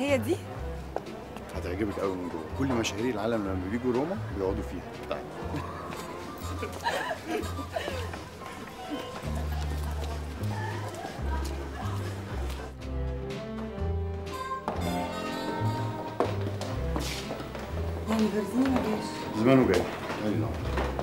هي دي هتعجبك قوي من جوه كل مشاهير العالم لما بيجوا روما بيقعدوا فيها تعالي يعني برزيني ما جاش زمانه جاي تعالي نقعد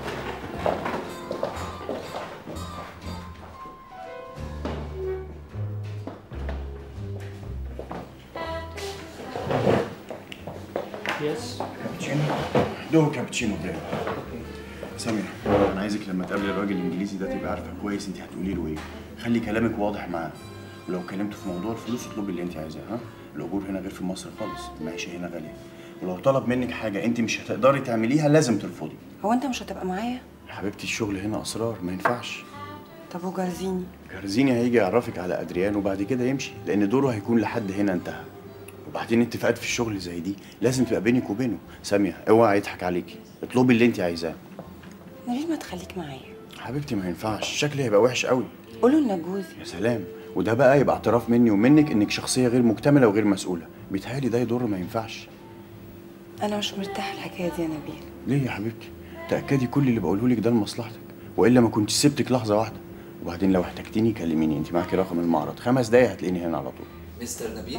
يس كابتشينو دو كابتشينو تاني سامية انا عايزك لما تقابلي الراجل الانجليزي ده تبقى عارفه كويس انت هتقولي له ايه خلي كلامك واضح معاه ولو كلمته في موضوع الفلوس اطلبي اللي انت عايزاه ها الاجور هنا غير في مصر خالص المعيشه هنا غاليه ولو طلب منك حاجه انت مش هتقدري تعمليها لازم ترفضي هو انت مش هتبقى معايا يا حبيبتي الشغل هنا اسرار ما ينفعش طب وجرزيني جارزيني هيجي يعرفك على ادريان وبعد كده يمشي لان دوره هيكون لحد هنا انتهى وبعدين اتفاقات في الشغل زي دي لازم تبقى بينك وبينه ساميه اوعى يضحك عليكي اطلبي اللي انت عايزاه نبيل ما تخليك معايا حبيبتي ما ينفعش شكلي هيبقى وحش قوي قولوا انك جوزي يا سلام وده بقى يبقى اعتراف مني ومنك انك شخصيه غير مكتمله وغير مسؤوله بيتهيألي ده يضر ما ينفعش انا مش مرتاحه الحكايه دي يا نبيل ليه يا حبيبتي تاكدي كل اللي بقوله لك ده لمصلحتك والا ما كنت سبتك لحظه واحده وبعدين لو احتجتيني كلميني انت معاكي رقم المعرض خمس دقايق هتلاقيني هنا على طول مستر نبيل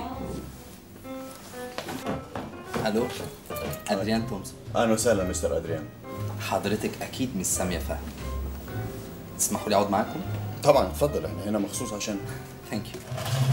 الو ادريان تومسون اهلا وسهلا مستر ادريان حضرتك اكيد مش ساميه فهمي تسمحوا لي اقعد معاكم طبعا اتفضل احنا هنا مخصوص عشان ثانك يو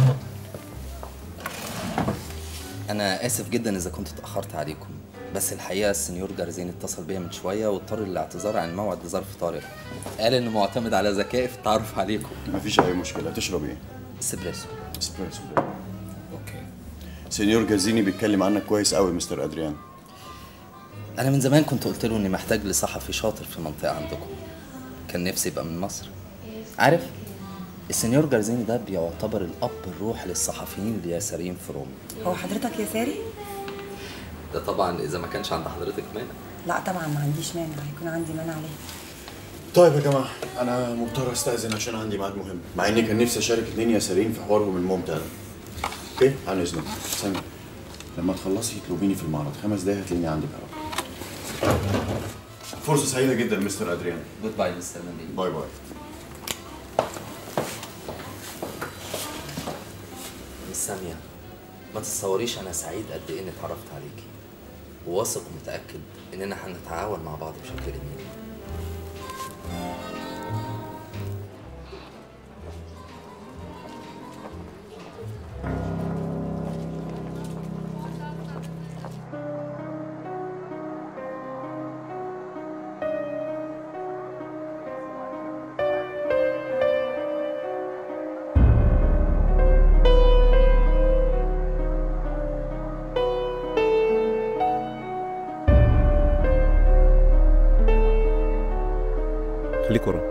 انا اسف جدا اذا كنت اتاخرت عليكم بس الحقيقه السنيور جارزين اتصل بيا من شويه واضطر للاعتذار عن الموعد لظرف طارئ قال انه معتمد على ذكائي في التعرف عليكم مفيش اي مشكله تشرب ايه اسبريسو اسبريسو اوكي سينيور جازيني بيتكلم عنك كويس قوي مستر ادريان انا من زمان كنت قلت له اني محتاج لصحفي شاطر في المنطقه عندكم كان نفسي يبقى من مصر عارف السنيور جارزيني ده بيعتبر الاب الروح للصحفيين اليساريين في روما هو حضرتك يساري ده طبعا اذا ما كانش عند حضرتك مانع لا طبعا ما عنديش مانع هيكون عندي مانع عليه طيب يا جماعه انا مضطر استاذن عشان عندي ميعاد مهم مع اني كان نفسي اشارك اتنين يساريين في حوارهم الممتع ده اوكي عن اذنك سامي لما تخلصي اطلبيني في المعرض خمس دقايق هتلاقيني عندك اهو فرصه سعيده جدا مستر ادريان جود باي مستر نبيل باي باي مس سامية ما تتصوريش انا سعيد قد ايه اني اتعرفت عليكي وواثق ومتاكد اننا هنتعاون مع بعض بشكل جميل خليك ورا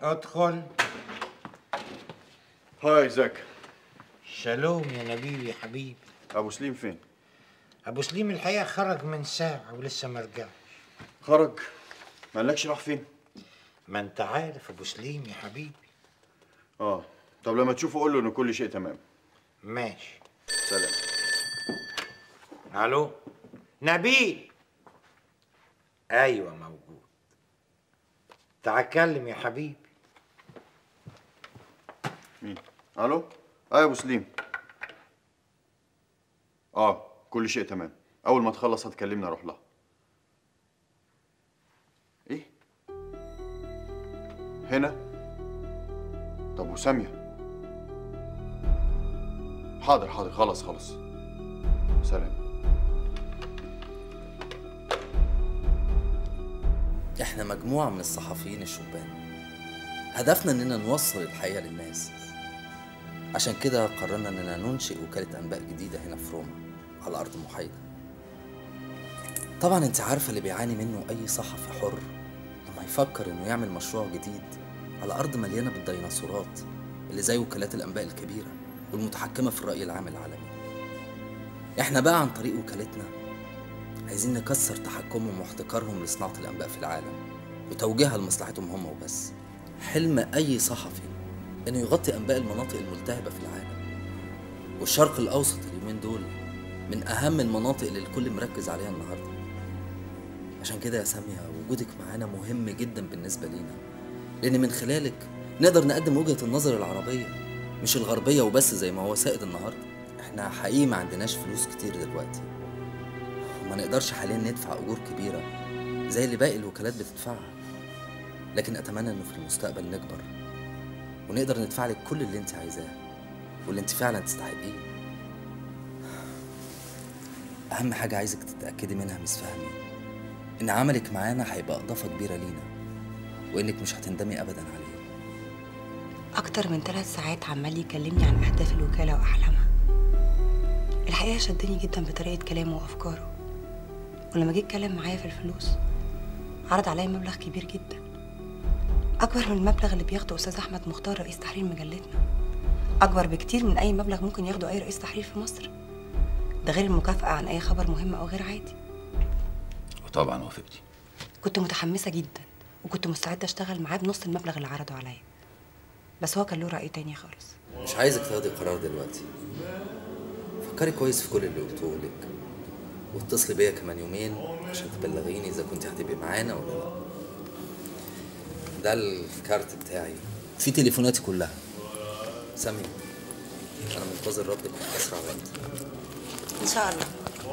ادخل هاي ازيك شالوم يا نبيل يا حبيبي ابو سليم فين ابو سليم الحقيقه خرج من ساعه ولسه ما رجعش خرج ما قالكش راح فين ما انت عارف ابو سليم يا حبيبي اه طب لما تشوفه قول له ان كل شيء تمام ماشي سلام الو نبيل ايوه موجود تعال اتكلم يا حبيبي مين الو اه يا ابو سليم اه كل شيء تمام اول ما تخلص هتكلمني اروح لها ايه هنا طب وساميه حاضر حاضر خلاص خلاص سلام احنا مجموعة من الصحفيين الشبان هدفنا اننا نوصل الحقيقة للناس عشان كده قررنا اننا ننشئ وكالة انباء جديدة هنا في روما على ارض محايدة طبعا انت عارفة اللي بيعاني منه اي صحفي حر لما يفكر انه يعمل مشروع جديد على ارض مليانة بالديناصورات اللي زي وكالات الانباء الكبيرة والمتحكمة في الرأي العام العالمي احنا بقى عن طريق وكالتنا عايزين نكسر تحكمهم واحتكارهم لصناعة الأنباء في العالم وتوجيهها لمصلحتهم هم وبس حلم أي صحفي إنه يغطي أنباء المناطق الملتهبة في العالم والشرق الأوسط اليومين دول من أهم المناطق اللي الكل مركز عليها النهاردة عشان كده يا سامية وجودك معانا مهم جدا بالنسبة لينا لأن من خلالك نقدر نقدم وجهة النظر العربية مش الغربية وبس زي ما هو سائد النهاردة احنا حقيقي ما عندناش فلوس كتير دلوقتي وما نقدرش حاليا ندفع اجور كبيره زي اللي باقي الوكالات بتدفعها لكن اتمنى انه في المستقبل نكبر ونقدر ندفع لك كل اللي انت عايزاه واللي انت فعلا تستحقيه اهم حاجه عايزك تتاكدي منها مس فهمي ان عملك معانا هيبقى اضافه كبيره لينا وانك مش هتندمي ابدا عليه أكتر من ثلاث ساعات عمال يكلمني عن أهداف الوكالة وأحلامها الحقيقة شدني جدا بطريقة كلامه وأفكاره ولما جه يتكلم معايا في الفلوس عرض عليا مبلغ كبير جدا أكبر من المبلغ اللي بياخده أستاذ أحمد مختار رئيس تحرير مجلتنا أكبر بكتير من أي مبلغ ممكن ياخده أي رئيس تحرير في مصر ده غير المكافأة عن أي خبر مهم أو غير عادي وطبعا وافقتي كنت متحمسة جدا وكنت مستعدة أشتغل معاه بنص المبلغ اللي عرضه عليا بس هو كان له رأي تاني خالص مش عايزك تاخدي قرار دلوقتي فكري كويس في كل اللي قلته لك واتصلي بيا كمان يومين عشان تبلغيني اذا كنت هتبقي معانا ولا لا ده الكارت بتاعي في تليفوناتي كلها سامي انا منتظر ردك في اسرع وقت إن شاء الله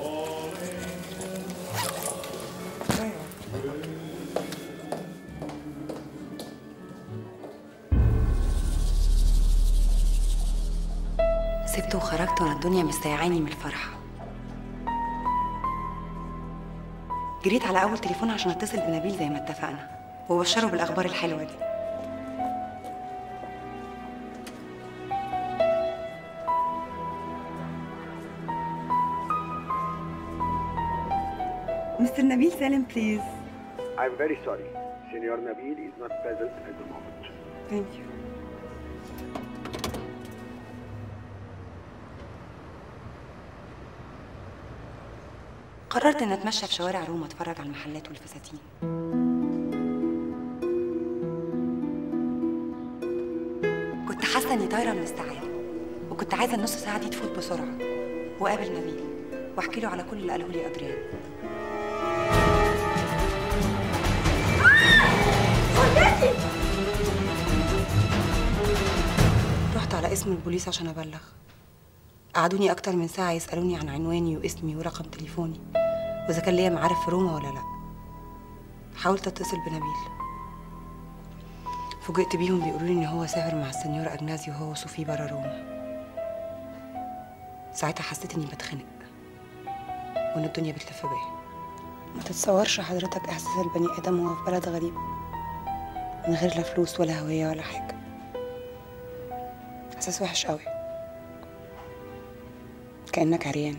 سبت وخرجت وانا الدنيا مستيعاني من الفرحة جريت على أول تليفون عشان أتصل بنبيل زي ما اتفقنا وبشره بالأخبار الحلوة دي مستر نبيل سالم بليز I'm very sorry. Senor Nabil is not present at the moment. ثانك يو قررت ان اتمشى في شوارع روما اتفرج على المحلات والفساتين كنت حاسه اني طايره من السعاده وكنت عايزه النص ساعه دي تفوت بسرعه واقابل نبيل واحكي له على كل اللي قاله لي ادريان رحت على اسم البوليس عشان ابلغ قعدوني اكتر من ساعه يسالوني عن عنواني واسمي ورقم تليفوني واذا كان ليا معارف في روما ولا لا حاولت اتصل بنبيل فوجئت بيهم بيقولوا لي ان هو سافر مع السنيور اجنازيو هو وصوفي برا روما ساعتها حسيت اني بتخنق وان الدنيا بتلف بيا ما تتصورش حضرتك احساس البني ادم وهو في بلد غريب من غير لا فلوس ولا هويه ولا حاجه احساس وحش قوي كانك عريان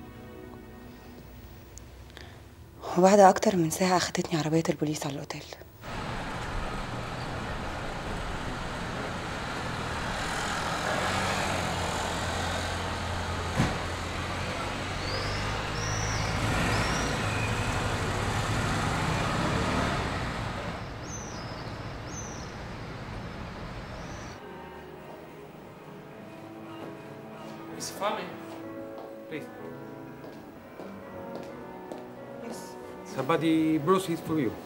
وبعد اكتر من ساعه اخدتني عربيه البوليس على الاوتيل Miss Fami, please. Yes. Somebody brought it for you.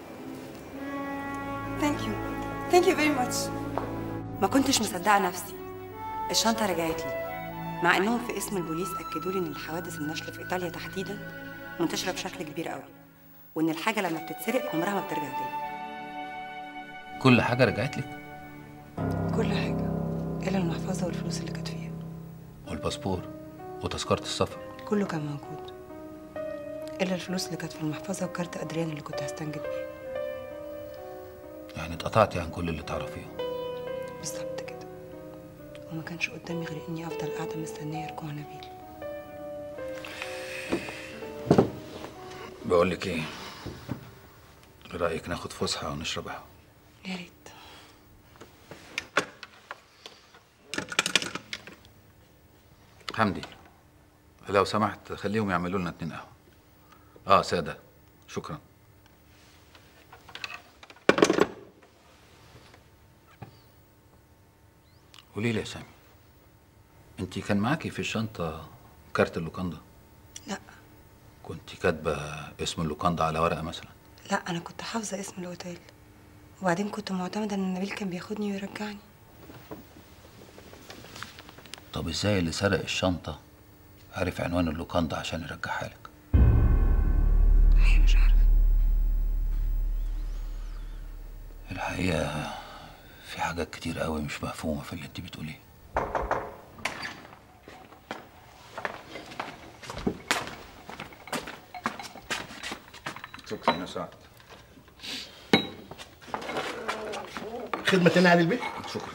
ثانك يو ثانك يو فيري ماتش ما كنتش مصدقه نفسي الشنطه رجعت لي مع انهم في اسم البوليس اكدوا لي ان الحوادث النشل في ايطاليا تحديدا منتشره بشكل كبير قوي وان الحاجه لما بتتسرق عمرها ما بترجع تاني كل حاجه رجعت لك كل حاجه الا المحفظه والفلوس اللي كانت فيها والباسبور وتذكره السفر كله كان موجود الا الفلوس اللي كانت في المحفظه وكارت ادريان اللي كنت هستنجد بيه يعني اتقطعتي عن كل اللي تعرفيه بالظبط كده وما كانش قدامي غير اني افضل قاعده مستنيه رجوع نبيل بقول لك ايه إيه رايك ناخد فسحه ونشرب قهوه يا ريت حمدي لو سمحت خليهم يعملوا لنا اتنين قهوه اه ساده شكرا قولي لي يا سامي انت كان معاكي في الشنطه كارت اللوكاندا لا كنت كاتبه اسم اللوكاندا على ورقه مثلا لا انا كنت حافظه اسم الاوتيل وبعدين كنت معتمده ان نبيل كان بياخدني ويرجعني طب ازاي اللي سرق الشنطه عرف عنوان اللوكاندا عشان يرجعها لك هي مش عارفه الحقيقه في حاجات كتير قوي مش مفهومه في اللي انت بتقوليه شكرا يا سعد خدمة تانية على البيت شكرا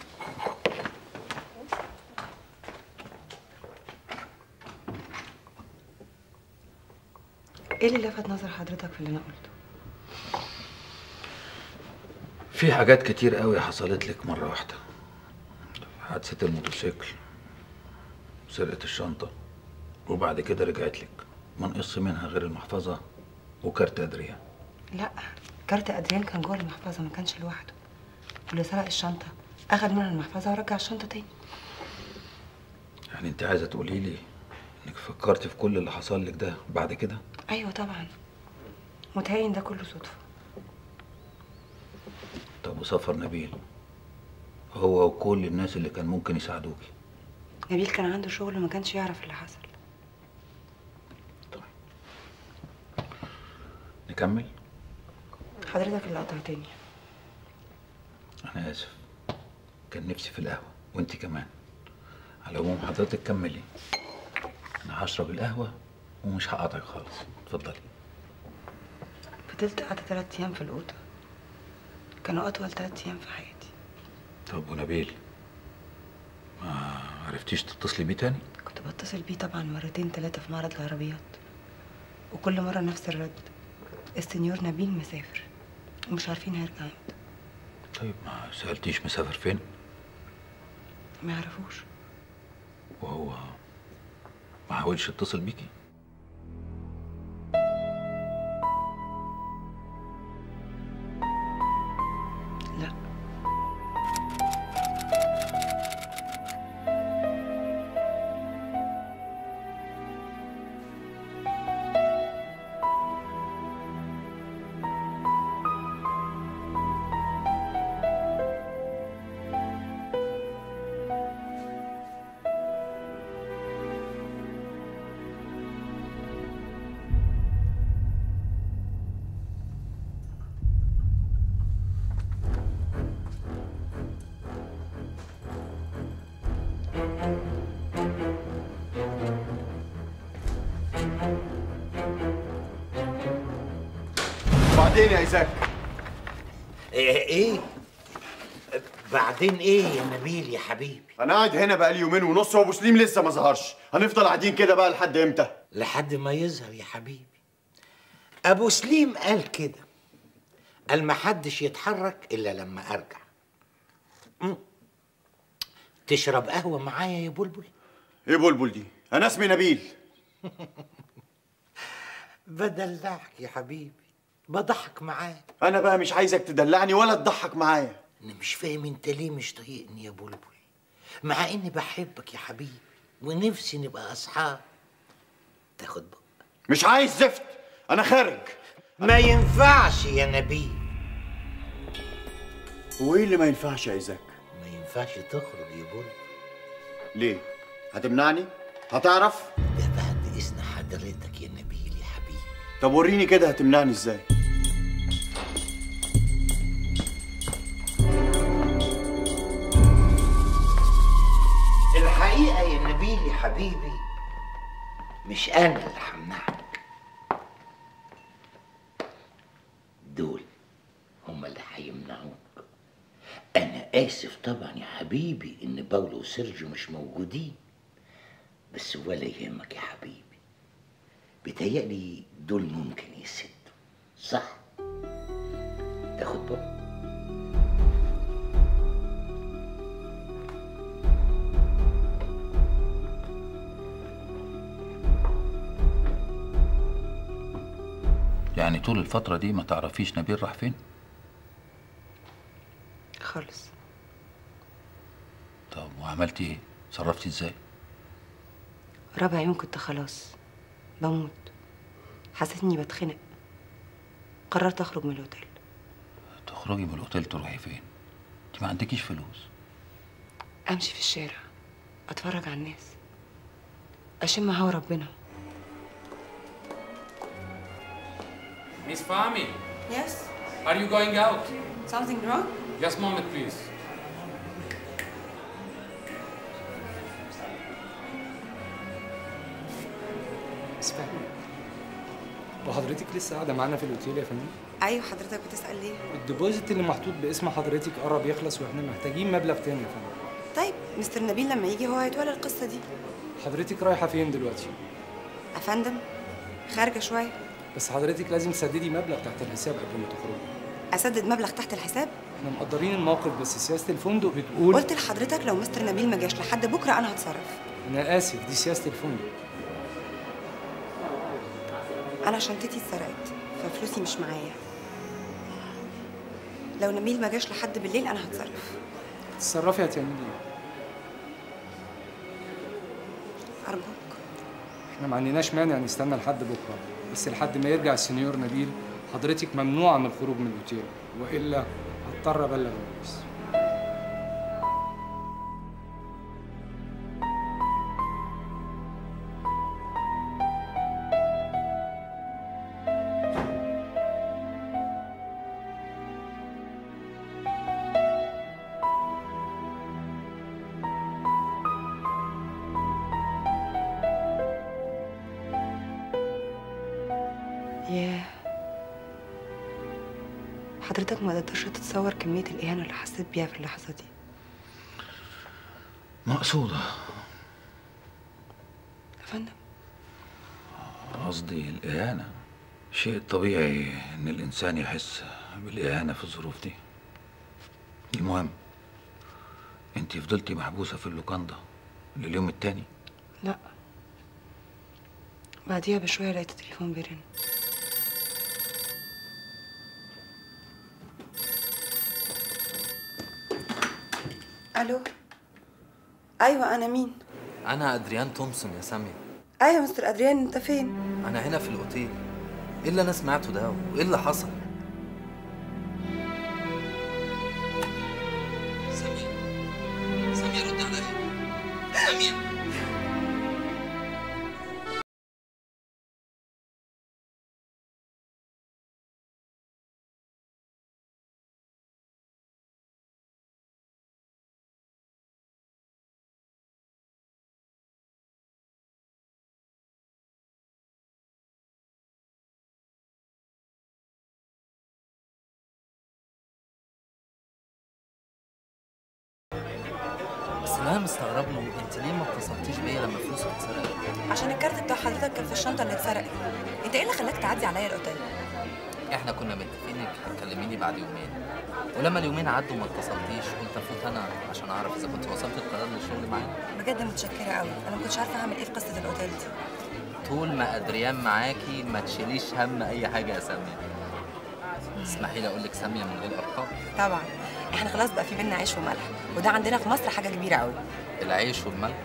ايه اللي لفت نظر حضرتك في اللي انا قلته في حاجات كتير قوي حصلت لك مرة واحدة حادثة الموتوسيكل سرقة الشنطة وبعد كده رجعت لك ما نقص منها غير المحفظة وكارت أدريان لا كارت ادريان كان جوه المحفظه ما كانش لوحده واللي سرق الشنطه اخد منها المحفظه ورجع الشنطه تاني يعني انت عايزة تقولي لي انك فكرت في كل اللي حصل لك ده بعد كده ايوه طبعا متهيألي إن ده كله صدفه طب وسفر نبيل هو وكل الناس اللي كان ممكن يساعدوكي نبيل كان عنده شغل وما كانش يعرف اللي حصل نكمل حضرتك اللي قطعتني انا اسف كان نفسي في القهوة وانت كمان على العموم حضرتك كملي انا هشرب القهوة ومش هقطعك خالص اتفضلي فضلت قاعده تلات ايام في الاوضه كانوا اطول تلات ايام في حياتي طب ونبيل ما عرفتيش تتصلي بيه تاني كنت بتصل بيه طبعا مرتين تلاتة في معرض العربيات وكل مرة نفس الرد السنيور نبيل مسافر ومش عارفين هيرجع امتى طيب ما سألتيش مسافر فين ما يعرفوش وهو ما حاولش يتصل بيكي لا وبعدين يا ايزاك ايه ايه بعدين ايه يا نبيل يا حبيبي انا قاعد هنا بقالي يومين ونص وابو سليم لسه ما ظهرش هنفضل قاعدين كده بقى لحد امتى لحد ما يظهر يا حبيبي ابو سليم قال كده قال ما حدش يتحرك الا لما ارجع مم. تشرب قهوه معايا يا بلبل ايه بلبل دي انا اسمي نبيل بدلعك يا حبيبي بضحك معاك انا بقى مش عايزك تدلعني ولا تضحك معايا انا مش فاهم انت ليه مش طايقني يا بلبل مع اني بحبك يا حبيبي ونفسي نبقى اصحاب تاخد بق مش عايز زفت انا خارج ما ينفعش يا نبيل هو ايه اللي ما ينفعش يا ايزاك ما ينفعش تخرج يا بول ليه هتمنعني هتعرف ده بعد اذن حضرتك يا نبيل يا حبيبي طب وريني كده هتمنعني ازاي الحقيقة يا نبيل يا حبيبي مش أنا اللي همنعك دول هما اللي هيمنعوك أنا آسف طبعا يا حبيبي إن باولو وسيرجيو مش موجودين بس ولا يهمك يا حبيبي بيتهيألي دول ممكن يسدوا صح؟ تاخد بالك يعني طول الفترة دي ما تعرفيش نبيل راح فين؟ خالص طب وعملتي ايه؟ صرفتي ازاي؟ رابع يوم كنت خلاص بموت حسيت اني بتخنق قررت اخرج من الاوتيل تخرجي من الاوتيل تروحي فين؟ انت ما عندكيش فلوس امشي في الشارع اتفرج على الناس اشم هوا ربنا Miss Fahmi, Yes, are you going out? something wrong? Just a moment, please. اسمعي وحضرتك لسه قاعده معانا في الاوتيل يا فندم ايوه حضرتك بتسال ليه الديبوزيت اللي محطوط باسم حضرتك قرب يخلص واحنا محتاجين مبلغ تاني يا فندم طيب مستر نبيل لما يجي هو هيتولى القصه دي حضرتك رايحه فين دلوقتي افندم خارجه شويه بس حضرتك لازم تسددي مبلغ تحت الحساب قبل ما تخرجي اسدد مبلغ تحت الحساب احنا مقدرين الموقف بس سياسه الفندق بتقول قلت لحضرتك لو مستر نبيل ما جاش لحد بكره انا هتصرف انا اسف دي سياسه الفندق انا شنطتي اتسرقت ففلوسي مش معايا لو نبيل ما جاش لحد بالليل انا هتصرف تتصرفي هتعملي ايه ارجوك احنا ما عندناش مانع نستنى لحد بكره بس لحد ما يرجع السنيور نبيل حضرتك ممنوعه من الخروج من الاوتيل والا هضطر ابلغ البوليس ياه حضرتك ما تقدرش تتصور كمية الإهانة اللي حسيت بيها في اللحظة دي مقصودة يا فندم قصدي الإهانة شيء طبيعي إن الإنسان يحس بالإهانة في الظروف دي المهم أنت فضلتي محبوسة في اللوكاندا لليوم التاني لا بعديها بشوية لقيت التليفون بيرن ألو أيوة أنا مين؟ انا ادريان تومسون يا سامية أيوة مستر أدريان أنت فين؟ انا هنا في الاوتيل ايه اللي انا سمعته ده وايه اللي حصل سامية سامية رد عليا سامية بس اللي انا مستغرب له انت ليه ما اتصلتيش بيا لما فلوسك اتسرقت عشان الكارت بتاع حضرتك كان في الشنطة اللي اتسرقت أنت إيه اللي خلاك تعدي عليا الأوتيل؟ احنا كنا متفقين انك هتكلميني بعد يومين ولما اليومين عدوا ما اتصلتيش قلت افوت انا عشان اعرف اذا كنت وصلت القرار للشغل معانا بجد متشكرة قوي أنا ما كنتش عارفة أعمل إيه في قصة الأوتيل دي طول ما ادريان معاكي ما تشيليش هم اي حاجه يا ساميه اسمحي لي اقول لك ساميه من غير ارقام طبعا احنا خلاص بقى في بينا عيش وملح وده عندنا في مصر حاجة كبيرة قوي العيش والملح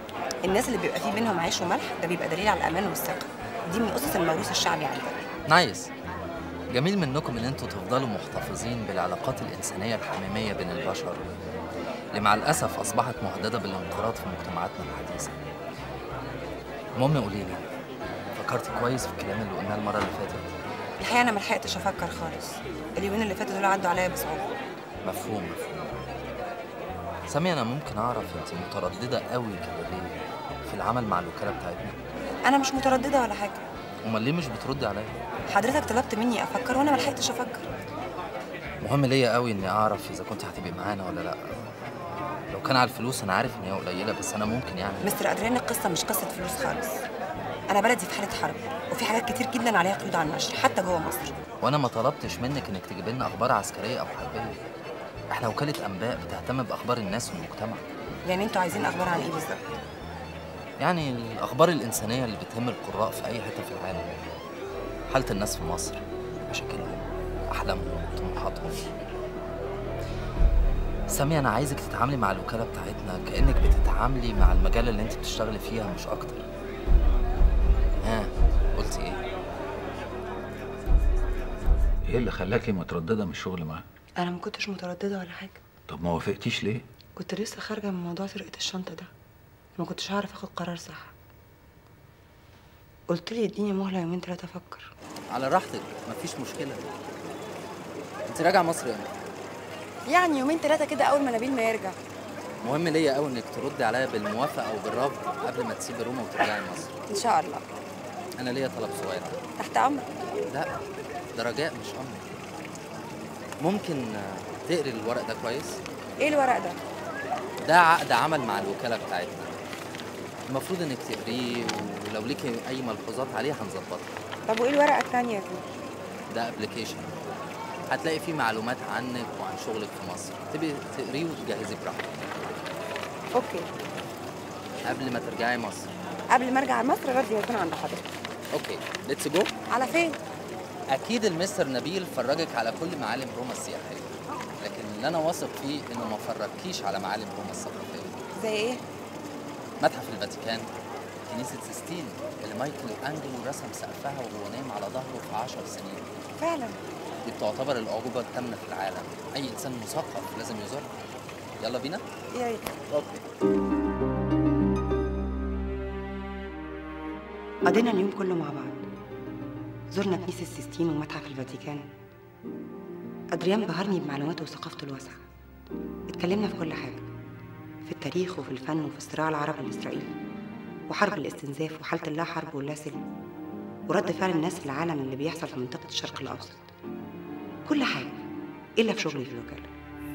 الناس اللي بيبقى فيه بينهم عيش وملح ده بيبقى دليل على الامان والثقه دي من اسس الموروث الشعبي عندنا نايس جميل منكم ان انتوا تفضلوا محتفظين بالعلاقات الانسانيه الحميميه بين البشر اللي مع الاسف اصبحت مهدده بالانقراض في مجتمعاتنا الحديثه المهم قولي لي فكرت كويس في الكلام اللي قلناه المره اللي فاتت الحقيقه انا ما لحقتش افكر خالص اليومين اللي فاتوا دول عدوا عليا بصعوبه مفهوم مفهوم سامي انا ممكن اعرف انت متردده قوي كده ليه في العمل مع الوكاله بتاعتنا انا مش متردده ولا حاجه امال ليه مش بتردي عليا حضرتك طلبت مني افكر وانا ما لحقتش افكر مهم ليا قوي اني اعرف اذا كنت هتبقي معانا ولا لا لو كان على الفلوس انا عارف ان هي قليله بس انا ممكن يعني مستر ادريان القصه مش قصه فلوس خالص انا بلدي في حاله حرب وفي حاجات كتير جدا عليها قيود على النشر حتى جوه مصر وانا ما طلبتش منك انك تجيب لنا اخبار عسكريه او حربيه احنا وكاله انباء بتهتم باخبار الناس والمجتمع يعني انتوا عايزين اخبار عن ايه بالظبط يعني الاخبار الانسانيه اللي بتهم القراء في اي حته في العالم حاله الناس في مصر مشاكلهم احلامهم طموحاتهم سامي انا عايزك تتعاملي مع الوكاله بتاعتنا كانك بتتعاملي مع المجال اللي انت بتشتغلي فيها مش اكتر ها قلتي ايه ايه اللي خلاكي متردده من الشغل معاه انا ما كنتش متردده ولا حاجه طب ما وافقتيش ليه كنت لسه خارجه من موضوع سرقه الشنطه ده ما كنتش هعرف اخد قرار صح قلت لي اديني مهله يومين ثلاثه افكر على راحتك مفيش مشكله انت راجعه مصر امتى يعني يومين ثلاثه كده اول ما نبيل ما يرجع مهم ليا قوي انك تردي عليا بالموافقه او بالرفض قبل ما تسيبي روما وترجعي مصر ان شاء الله انا ليا طلب صغير تحت امرك لا ده رجاء مش امر ممكن آه، تقري الورق ده كويس ايه الورق ده ده عقد عمل مع الوكاله بتاعتنا المفروض انك تقريه ولو ليكي اي ملحوظات عليه هنظبطها طب وايه الورقه الثانيه دي ده ابلكيشن هتلاقي فيه معلومات عنك وعن شغلك في مصر تبقي تقريه وتجهزي براحتك اوكي قبل ما ترجعي مصر قبل ما ارجع مصر غير يكون عند حضرتك اوكي ليتس جو على فين اكيد المستر نبيل فرجك على كل معالم روما السياحيه لكن اللي انا واثق فيه انه ما فرجكيش على معالم روما الثقافيه زي ايه متحف الفاتيكان كنيسة سيستين اللي مايكل أنجلو رسم سقفها وهو نايم على ظهره في عشر سنين فعلا دي بتعتبر الأعجوبة الثامنة في العالم أي إنسان مثقف لازم يزورها يلا بينا يا ريت أوكي قضينا اليوم كله مع بعض زرنا كنيسة سيستين ومتحف الفاتيكان أدريان بهرني بمعلوماته وثقافته الواسعة اتكلمنا في كل حاجة في التاريخ وفي الفن وفي الصراع العربي الإسرائيلي وحرب الاستنزاف وحالة اللا حرب واللا سلم ورد فعل الناس في العالم اللي بيحصل في منطقة الشرق الأوسط كل حاجة إلا في شغلي في الوكالة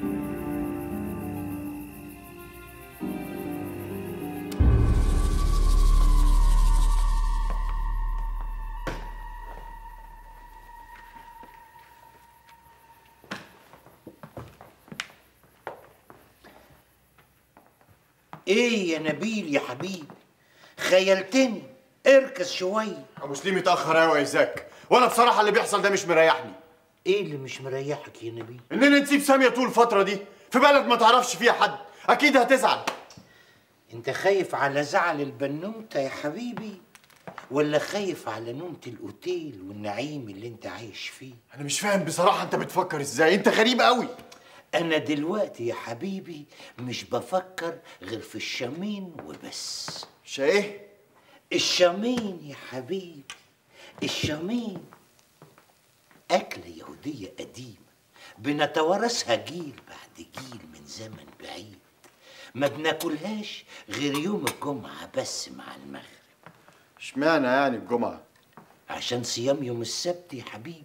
ايه يا نبيل يا حبيبي خيلتني اركز شويه ابو سليم اتاخر قوي يا ايزاك وانا بصراحه اللي بيحصل ده مش مريحني ايه اللي مش مريحك يا نبيل اننا نسيب ساميه طول الفتره دي في بلد ما تعرفش فيها حد اكيد هتزعل انت خايف على زعل البنوته يا حبيبي ولا خايف على نومة الاوتيل والنعيم اللي انت عايش فيه انا مش فاهم بصراحه انت بتفكر ازاي انت غريب قوي انا دلوقتي يا حبيبي مش بفكر غير في الشامين وبس شا ايه الشامين يا حبيبي الشامين أكلة يهودية قديمة بنتوارثها جيل بعد جيل من زمن بعيد ما بناكلهاش غير يوم الجمعة بس مع المغرب اشمعنى يعني الجمعه عشان صيام يوم السبت يا حبيبي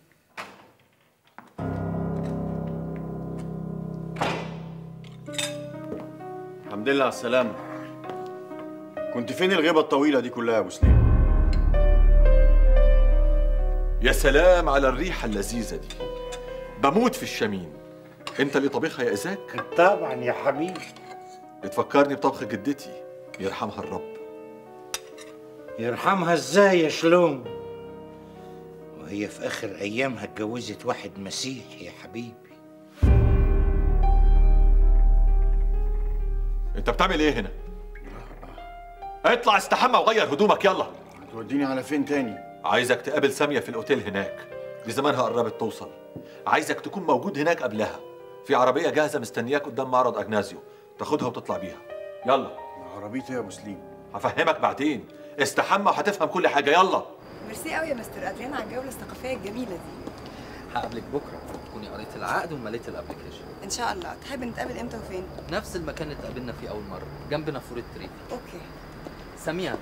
الحمد لله على السلامه كنت فين الغيبه الطويله دي كلها يا ابو سليم يا سلام على الريحة اللذيذة دي بموت في الشمين انت اللي طبيخها يا إزاك طبعا يا حبيبي بتفكرني بطبخ جدتي يرحمها الرب يرحمها ازاي يا شلوم وهي في اخر ايامها اتجوزت واحد مسيحي يا حبيبي انت بتعمل ايه هنا اطلع استحمى وغير هدومك يلا هتوديني على فين تاني عايزك تقابل ساميه في الاوتيل هناك دي زمانها قربت توصل عايزك تكون موجود هناك قبلها في عربيه جاهزه مستنياك قدام معرض اجنازيو تاخدها وتطلع بيها يلا عربيتي يا ابو سليم هفهمك بعدين استحمى وهتفهم كل حاجه يلا ميرسي قوي يا مستر ادريان على الجوله الثقافيه الجميله دي هقابلك بكره تكوني قريت العقد ومليت الابلكيشن ان شاء الله تحب نتقابل امتى وفين نفس المكان اللي اتقابلنا فيه اول مره جنب نافوره تريفي اوكي سميع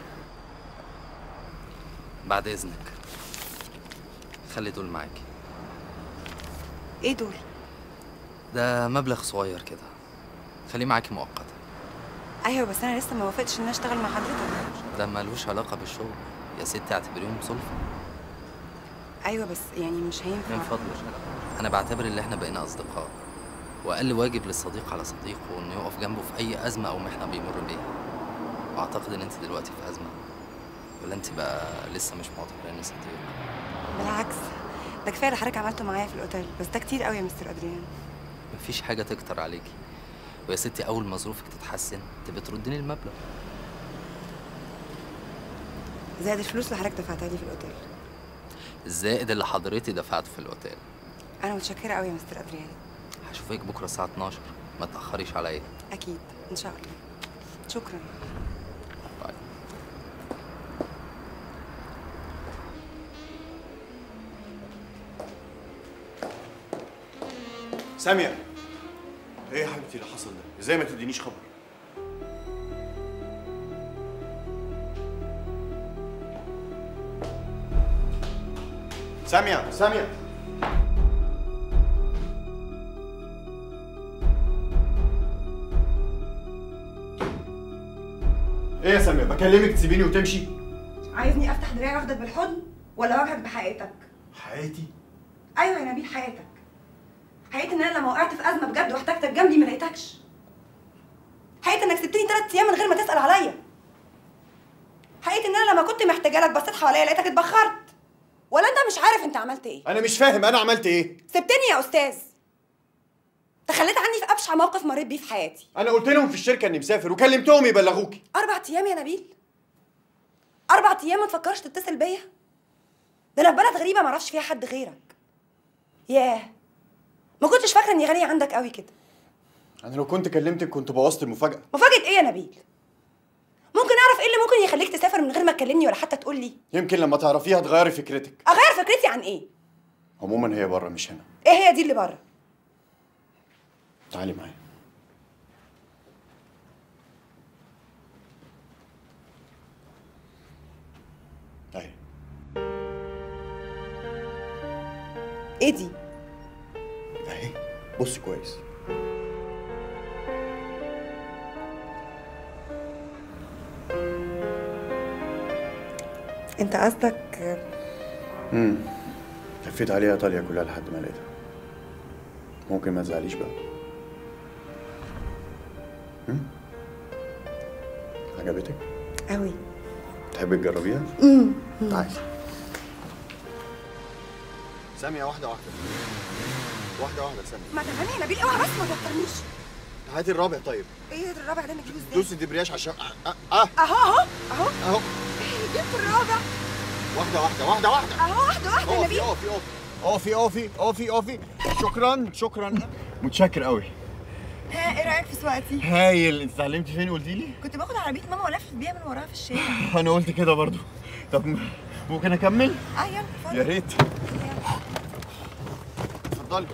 بعد اذنك خلي دول معاكي ايه دول ده مبلغ صغير كده خليه معاكي مؤقتا ايوه بس انا لسه ما وافقتش ان أنا اشتغل مع حضرتك ده ملوش علاقه بالشغل يا ستي اعتبريهم سلفه ايوه بس يعني مش هينفع من فضلك انا بعتبر ان احنا بقينا اصدقاء واقل واجب للصديق على صديقه انه يقف جنبه في اي ازمه او محنه بيمر بيها واعتقد ان انت دلوقتي في ازمه ولا انت بقى لسه مش معتبراني صديق بالعكس ده كفايه اللي حضرتك عملته معايا في الاوتيل بس ده كتير قوي يا مستر ادريان مفيش حاجه تكتر عليكي ويا ستي اول ما ظروفك تتحسن تبقى تردني المبلغ زائد الفلوس اللي حضرتك دفعتها لي في الاوتيل الزائد اللي حضرتي دفعته في الاوتيل انا متشكره قوي يا مستر ادريان هشوفك بكره الساعه 12 ما تاخريش عليا اكيد ان شاء الله شكرا باي ساميه ايه يا حبيبتي اللي حصل ده ازاي ما تدينيش خبر ساميه ساميه ايه يا ساميه بكلمك تسيبيني وتمشي عايزني افتح دراعي واخدك بالحضن ولا واجهك بحقيقتك حياتي ايوه يا نبيل حياتك حقيقة ان انا لما وقعت في ازمه بجد واحتاجتك جنبي ما لقيتكش حقيقة انك سبتني ثلاث ايام من غير ما تسال عليا حقيقة ان انا لما كنت محتاجه لك بصيت حواليا لقيتك اتبخرت ولا انت مش عارف انت عملت ايه انا مش فاهم انا عملت ايه سبتني يا استاذ تخليت عني في ابشع موقف مريت بيه في حياتي انا قلت لهم في الشركه اني مسافر وكلمتهم يبلغوكي اربع ايام يا نبيل اربع ايام ما تفكرش تتصل بيا ده انا في بلد غريبه ما اعرفش فيها حد غيرك ياه ما كنتش فاكره اني غنيه عندك قوي كده انا لو كنت كلمتك كنت بوظت المفاجاه مفاجاه ايه يا نبيل ممكن اعرف ايه اللي ممكن يخليك تسافر من غير ما تكلمني ولا حتى تقول لي يمكن لما تعرفيها تغيري فكرتك اغير فكرتي عن ايه عموما هي بره مش هنا ايه هي دي اللي بره تعالي معايا اهي ايه دي اهي بصي كويس انت قصدك امم لفيت عليها ايطاليا كلها لحد ما لقيتها ممكن ما تزعليش بقى مم؟ عجبتك قوي تحبي تجربيها امم تعالي سامية واحدة واحدة واحدة واحدة سامية ما تفهمني يا نبيل اوعى بس ما توترنيش هاتي الرابع طيب ايه الرابع ده نجيبه ازاي دوسي الدبرياج عشان اه اه, آه. اهو اهو اهو اهو جبت الرابع واحدة واحدة واحدة واحدة اهو واحده واحده يا اقفي نبيل اقفي اقفي اقفي اقفي اقفي شكرا شكرا متشكر قوي ها ايه رايك في سواقتي هايل انت اتعلمتي فين قلتي لي كنت باخد عربيه ماما والف بيها من وراها في الشارع انا قلت كده برضو طب ممكن اكمل اه يلا اتفضل. يا ريت اتفضلي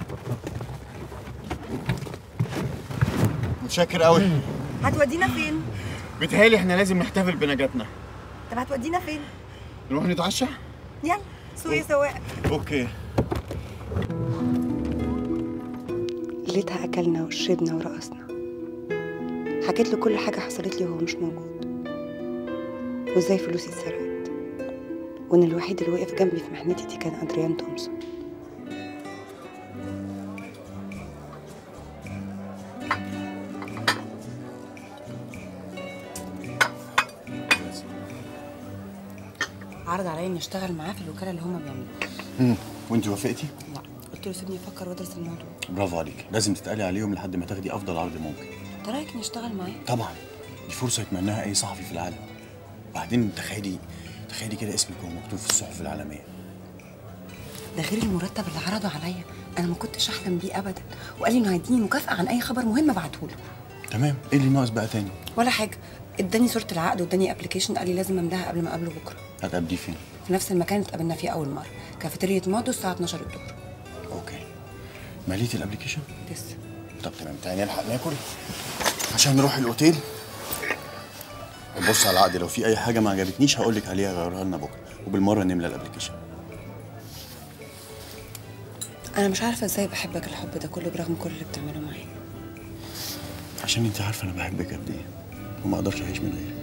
متشكر قوي هتودينا فين بيتهيألي احنا لازم نحتفل بنجاتنا طب هتودينا فين نروح نتعشى يلا سوق يا سواق اوكي ليلتها اكلنا وشربنا ورقصنا حكيت له كل حاجه حصلت لي وهو مش موجود وازاي فلوسي اتسرقت وان الوحيد اللي وقف جنبي في محنتي دي كان ادريان تومسون عرض عليا اني اشتغل معاه في الوكاله اللي هما بيعملوها امم وانت وافقتي لا قلت له سيبني افكر وادرس الموضوع برافو عليك لازم تتقلي عليهم لحد ما تاخدي افضل عرض ممكن انت رايك اني اشتغل معاه طبعا دي فرصه يتمناها اي صحفي في العالم وبعدين تخيلي تخيلي كده اسمك هو مكتوب في الصحف العالميه ده غير المرتب اللي عرضه عليا انا ما كنتش احلم بيه ابدا وقال لي انه هيديني مكافاه عن اي خبر مهم ابعته له تمام ايه اللي ناقص بقى تاني ولا حاجه اداني صوره العقد واداني ابلكيشن قال لي لازم املاها قبل ما اقابله بكره هتقابليه فين في نفس المكان اللي اتقابلنا فيه اول مره كافيتيريا مادو الساعه 12 الظهر اوكي مليتي الابلكيشن لسه طب تمام تعالي نلحق ناكل عشان نروح الاوتيل بص على العقد لو في اي حاجه ما عجبتنيش هقول لك عليها غيرها لنا بكره وبالمره نملى الابلكيشن انا مش عارفه ازاي بحبك الحب ده كله برغم كل اللي بتعمله معايا عشان انت عارفه انا بحبك قد ايه وما اقدرش اعيش من غيرك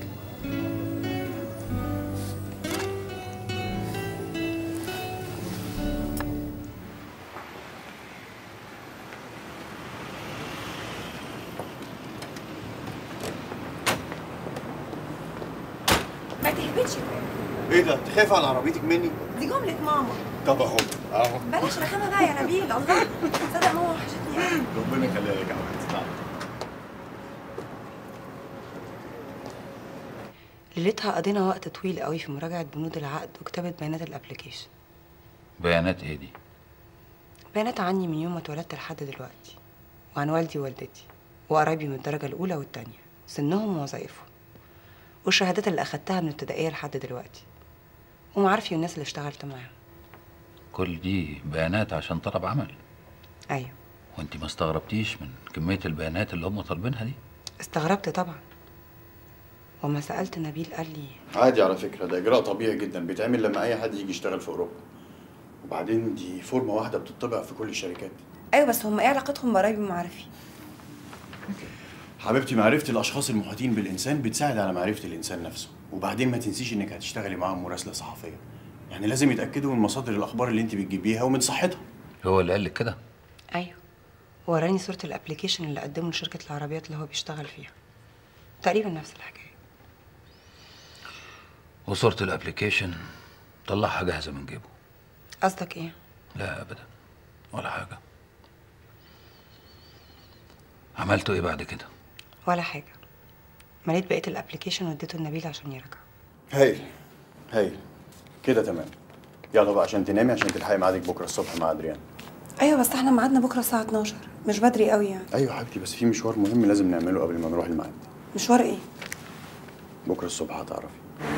ما تهبطش ايه ده تخاف على عربيتك مني دي جمله ماما طب اهو اهو بلاش رخامه بقى يا نبيل الله تصدق ماما وحشتني قوي ربنا يخليها لك يا حبيبتي تعالي. ليلتها قضينا وقت طويل قوي في مراجعه بنود العقد وكتابه بيانات الابلكيشن بيانات ايه دي بيانات عني من يوم ما اتولدت لحد دلوقتي وعن والدي ووالدتي وقرايبي من الدرجة الأولى والتانية سنهم ووظائفهم والشهادات اللي أخدتها من ابتدائية لحد دلوقتي ومعارفي والناس اللي اشتغلت معاهم كل دي بيانات عشان طلب عمل أيوة وانت ما استغربتيش من كمية البيانات اللي هم طالبينها دي استغربت طبعا وما سألت نبيل قال لي عادي على فكره ده اجراء طبيعي جدا بيتعمل لما اي حد يجي يشتغل في اوروبا وبعدين دي فورمه واحده بتطبع في كل الشركات أيوة بس هم إيه علاقتهم بقرايبي ومعارفي حبيبتي معرفه الاشخاص المحيطين بالانسان بتساعد على معرفه الانسان نفسه وبعدين ما تنسيش انك هتشتغلي معاهم مراسله صحفيه يعني لازم يتاكدوا من مصادر الاخبار اللي انت بتجيبيها ومن صحتها هو اللي قال لك كده أيوة وراني صورة الابلكيشن اللي قدمه لشركة العربيات اللي هو بيشتغل فيها تقريبا نفس الحكاية وصورة الابليكيشن طلعها جاهزة من جيبه قصدك إيه؟ لا ابدا ولا حاجة عملتوا ايه بعد كده ولا حاجة مليت بقية الابلكيشن واديته لنبيل عشان يراجعه هايل هايل كده تمام يلا بقى عشان تنامي عشان تلحقي ميعادك بكره الصبح مع ادريان أيوة بس احنا ميعادنا بكرة الساعة 12 مش بدري قوي يعني ايوه يا حبيبتي بس في مشوار مهم لازم نعمله قبل ما نروح الميعاد مشوار إيه؟ بكره الصبح هتعرفي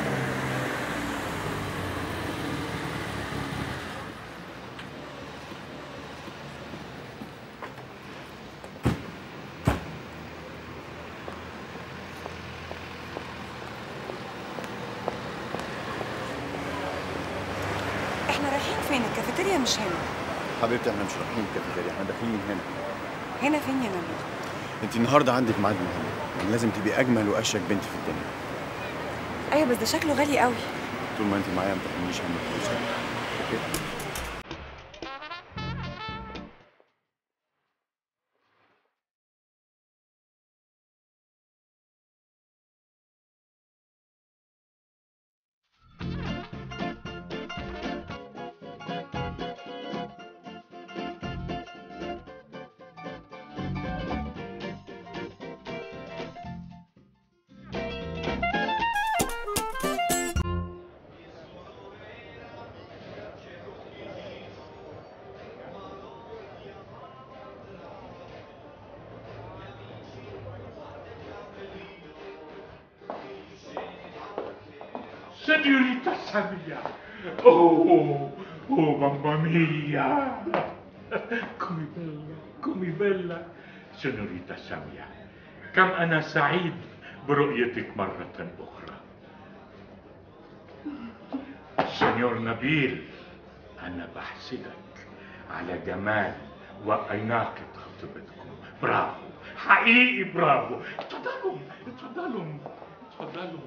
احنا رايحين فين؟ الكافيتيريا مش هنا حبيبتي احنا مش رايحين الكافيتيريا احنا داخلين هنا هنا فين يا نبيل؟ انت النهارده عندك ميعاد مهم يعني لازم تبقي اجمل واشيك بنت في الدنيا أيوة بس ده شكله غالي قوي طول ما انت معايا ما تحمليش هم الفلوس اوكي Señorita Samia. Oh, oh, mamma mia. Come bella, come bella. سينوريتا سامية كم أنا سعيد برؤيتك مرة أخرى سينيور نبيل أنا بحسدك على جمال وأناقة خطيبتكم برافو حقيقي برافو اتفضلوا اتفضلوا اتفضلوا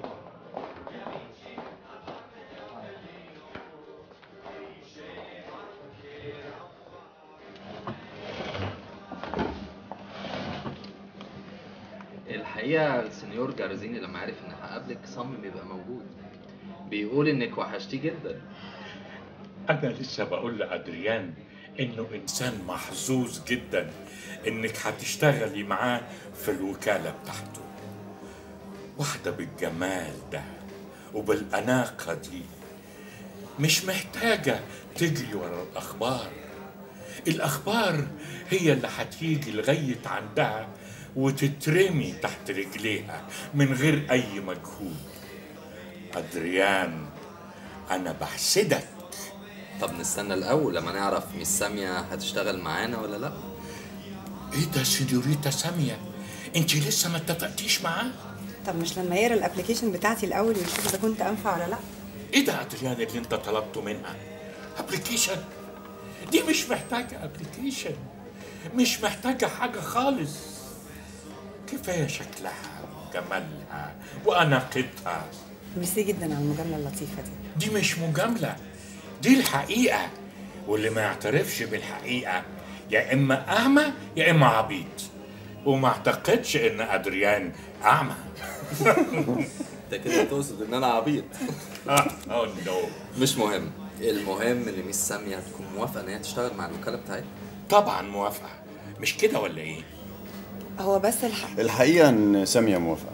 الحقيقة السنيور جارزيني لما عرف اني هقابلك صمم يبقى موجود بيقول انك وحشتيه جدا أنا لسه بقول لأدريان إنه إنسان محظوظ جدا إنك هتشتغلي معاه في الوكالة بتاعته واحدة بالجمال ده وبالأناقة دي مش محتاجة تجري ورا الأخبار الأخبار هي اللي هتيجي لغاية عندها وتترمي تحت رجليها من غير أي مجهود أدريان أنا بحسدك طب نستنى الاول لما نعرف ميس ساميه هتشتغل معانا ولا لا إيه ده سينيوريتا سامية أنت لسه ما اتفقتيش معاه طب مش لما يقرا الابلكيشن بتاعتي الاول ويشوف اذا كنت انفع ولا لا ايه ده ادريان اللي انت طلبته منها ابلكيشن دي مش محتاجه ابلكيشن مش محتاجه حاجه خالص كفايه شكلها وجمالها واناقتها ميرسي جدا على المجامله اللطيفه دي دي مش مجامله دي الحقيقه واللي ما يعترفش بالحقيقه يا اما اعمى يا اما عبيط وما اعتقدش ان ادريان اعمى انت كده تقصد ان انا عبيط اوه نو مش مهم المهم ان ميس ساميه تكون موافقه ان هي تشتغل مع الوكاله بتاعتنا طبعا موافقه مش كده ولا ايه هو بس الحق الحقيقه ان ساميه موافقه